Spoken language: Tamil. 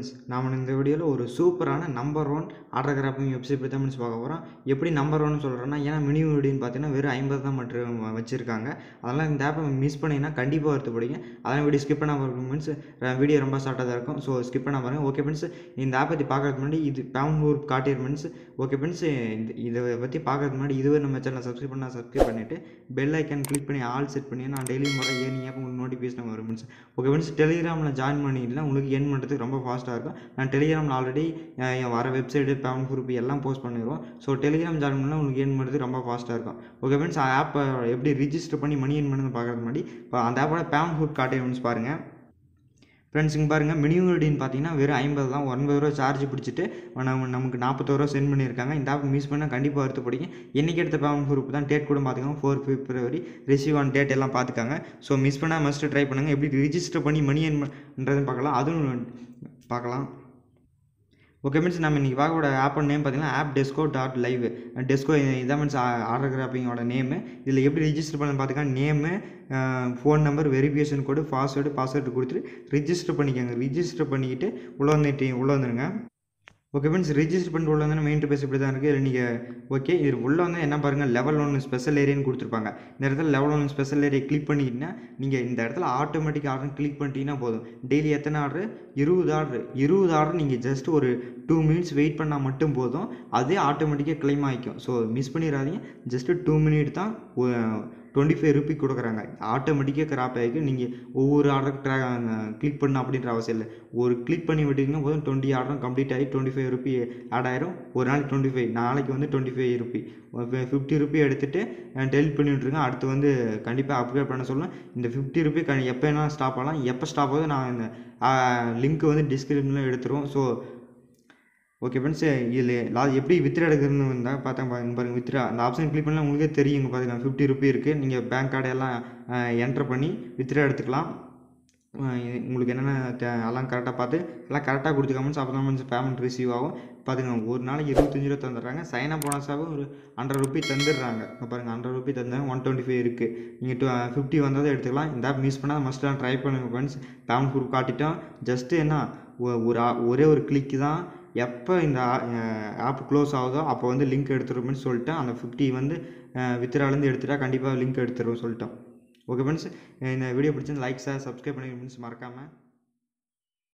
ஃப்ரெண்ட்ஸ் நாம் இந்த வீடியோவில் ஒரு சூப்பரான number one order grabbing website பற்றி தான் ஃப்ரெண்ட்ஸ் பார்க்க போகிறோம் எப்படி நம்பர் ஒன் சொல்கிறேன்னா ஏன்னா மினிமம் வீடியோன்னு பார்த்தீங்கன்னா வெறும் ஐம்பது தான் மட்டும் வச்சுருக்காங்க அதெல்லாம் இந்த ஆப்பை மிஸ் பண்ணிங்கன்னா கண்டிப்பாக வருத்தப்படுங்க அதெல்லாம் வீடியோ ஸ்கிப் பண்ண பாருங்க ஃப்ரெண்ட்ஸ் வீடியோ ரொம்ப ஷார்ட்டாக தான் இருக்கும் ஸோ ஸ்கிப் பண்ண பாருங்க ஓகே ஃப்ரெண்ட்ஸ் இந்த ஆப் பற்றி பார்க்கறதுக்கு முன்னாடி இது பேம் ஊர் காட்டியர் ஃப்ரெண்ட்ஸ் ஓகே ஃப்ரெண்ட்ஸ் இந்த இதை பற்றி பார்க்கறதுக்கு முன்னாடி இதுவே நம்ம சேனலை சப்ஸ்கிரைப் பண்ணால் சப்ஸ்கிரைப் பண்ணிவிட்டு பெல் ஐக்கன் கிளிக் பண்ணி ஆல் செட் பண்ணி நான் டெய்லி முறை ஏனியாக உங்களுக்கு நோட்டிஃபிகேஷன் வரும் ஃப்ரெண்ட்ஸ் ஓகே ஃப்ரெண்ட்ஸ் டெலிகிராமில் ஜாயின் பண்ணிங்கன்னா உங்களுக்கு ஏர்ன் பண்ணுறதுக்கு ரொம்ப ஃபாஸ்ட்டாக இருக்கும் நான் டெலிகிராமில் ஆல்ரெடி என் வர வெப்சைட்டு பேமெண்ட் குரூப் எல்லாம் போஸ்ட் பண்ணிடுவோம் ஸோ டெலிகிராம் ஜாயின் பண்ணால் உங்களுக்கு ஏர்ன் பண்ணுறது ரொம்ப ஃபாஸ்ட்டாக இருக்கும் ஓகே ஃப்ரெண்ட்ஸ் ஆப்பை எப்படி ரிஜிஸ்டர் பண்ணி மணி ஏர்ன் பண்ணுறது பார்க்கறது முன்னாடி இப்போ அந்த ஆப்போட பேமெண்ட் குரூப் காட்டே ஃப்ரெண்ட்ஸ் பாருங்கள் ஃப்ரெண்ட்ஸ் இங்கே பாருங்கள் மினிமம் ரெடின்னு பார்த்தீங்கன்னா வெறும் ஐம்பது தான் ஒன்பது ரூபா சார்ஜ் பிடிச்சிட்டு நம்ம நமக்கு நாற்பத்தோரு ரூபா சென்ட் பண்ணியிருக்காங்க இந்த ஆப் மிஸ் பண்ணால் கண்டிப்பாக வருத்தப்படுங்க இன்றைக்கி எடுத்த பேமெண்ட் குரூப் தான் டேட் கூட பார்த்துக்கோங்க four February receive on date எல்லாம் பார்த்துக்காங்க ஸோ மிஸ் பண்ணால் மஸ்ட்டு ட்ரை பண்ணுங்கள் எப்படி ரிஜிஸ்டர் பண்ணி மணி ஏர்ன் பண்ணுறதுன்னு பார்க்கலாம் அதுவும் பார்க்கலாம் ஓகே மீன்ஸ் நம்ம இன்றைக்கி பார்க்கக்கூட ஆப்போட நேம் பார்த்தீங்கன்னா app Tesco dot live Tesco இதான் மீன்ஸ் ஆர்டர் கிராப்பிங்கோட நேமு இதில் எப்படி ரிஜிஸ்டர் பண்ண பார்த்துக்கா name phone number verification code password password கொடுத்துட்டு ரிஜிஸ்டர் பண்ணிக்கோங்க ரிஜிஸ்டர் பண்ணிக்கிட்டு உள்ளே வந்துட்டு உள்ளே வந்துடுங்க ஓகே ஃப்ரெண்ட்ஸ் ரிஜிஸ்டர் பண்ணிட்டு உள்ள வந்து மெயின் பேஸ் இப்படி தான் இருக்குது இதில் நீங்கள் ஓகே இது உள்ள வந்து என்ன பாருங்கள் லெவல் ஒன்று ஸ்பெஷல் ஏரியான்னு கொடுத்துருப்பாங்க இந்த இடத்துல லெவல் ஒன்று ஸ்பெஷல் ஏரியா கிளிக் பண்ணிக்கிட்டீங்கன்னா நீங்கள் இந்த இடத்துல ஆட்டோமேட்டிக் ஆர்டர் கிளிக் பண்ணிட்டீங்கன்னா போதும் டெய்லி எத்தனை ஆர்டர் இருபது ஆர்டர் இருபது ஆர்டர் நீங்கள் ஜஸ்ட் ஒரு டூ மினிட்ஸ் வெயிட் பண்ணால் மட்டும் போதும் அதே ஆட்டோமேட்டிக்காக கிளைம் ஆகிக்கும் ஸோ மிஸ் பண்ணிடாதீங்க ஜஸ்ட்டு டூ மினிட் தான் டுவெண்ட்டி ஃபைவ் ருபி கொடுக்குறாங்க ஆட்டோமேட்டிக்காக கிராப் ஆகிக்கும் நீங்கள் ஒவ்வொரு ஆர்டர் ட்ரா கிளிக் பண்ண அப்படின்ற அவசியம் இல்லை ஒரு கிளிக் பண்ணி விட்டிங்கன்னா போதும் டுவெண்ட்டி ஆர்டரும் கம்ப்ளீட் ஆகி டுவெண்ட்டி ஃபைவ் ருபி ஆட் ஆயிரும் ஒரு நாளைக்கு டுவெண்ட்டி ஃபைவ் நாளைக்கு வந்து twenty five rupee fifty rupee எடுத்துகிட்டு டெலிட் பண்ணி விட்ருங்க அடுத்து வந்து கண்டிப்பாக அப்கிரேட் பண்ண சொல்லலாம் இந்த ஃபிஃப்டி ருபி க எப்போ வேணாலும் ஸ்டாப் ஆகலாம் எப்போ ஸ்டாப் ஆகுது நான் இந்த லிங்க் வந்து டிஸ்கிரிப்ஷனில் எடுத்துருவோம் ஸோ ஓகே ஃப்ரெண்ட்ஸ் இதில் லா எப்படி வித்ரா எடுக்கிறதுன்னு வந்தால் பார்த்தா பாருங்க பாருங்கள் வித்ரா அந்த ஆப்ஷன் கிளிக் பண்ணால் உங்களுக்கே தெரியும் இங்கே பார்த்தீங்கன்னா ஃபிஃப்டி ருபி இருக்குது நீங்கள் பேங்க் கார்டு எல்லாம் என்ட்ரு பண்ணி வித்ரா எடுத்துக்கலாம் உங்களுக்கு என்னென்ன எல்லாம் கரெக்டாக பார்த்து எல்லாம் கரெக்டாக கொடுத்துக்காமன்னு அப்போ தான் வந்து பேமெண்ட் ரிசீவ் ஆகும் பார்த்துங்க ஒரு நாளைக்கு இருபத்தஞ்சி ரூபா தந்துடுறாங்க சைன் அப் போனஸாகவும் ஒரு ஹண்ட்ரட் ருபி தந்துடுறாங்க இப்போ பாருங்கள் ஹண்ட்ரட் ருபி தந்தாங்க ஒன் டுவெண்ட்டி ஃபைவ் இருக்குது நீங்கள் டூ ஃபிஃப்டி வந்ததை எடுத்துக்கலாம் இந்த ஆப் மிஸ் பண்ணால் மஸ்ட்லாம் ட்ரை பண்ணுங்கள் ஃப்ரெண்ட்ஸ் பேமெண்ட் ப்ரூஃப் காட்டிட்டோம் ஜஸ்ட்டு என்ன ஒரு ஒரே ஒரு கிளிக் தான் எப்போ இந்த ஆப் க்ளோஸ் ஆகுதோ அப்போ வந்து லிங்க் எடுத்துருவோம்னு சொல்லிட்டு அந்த ஃபிஃப்டி வந்து வித்ராலேருந்து எடுத்துட்டா கண்டிப்பாக லிங்க் எடுத்துருவோம் சொல்லிட்டோம் ஓகே ஃப்ரெண்ட்ஸ் இந்த வீடியோ பிடிச்சிருந்து லைக் சார் சப்ஸ்கிரைப் பண்ணி ஃப்ரெண்ட்ஸ் மறக்காமல்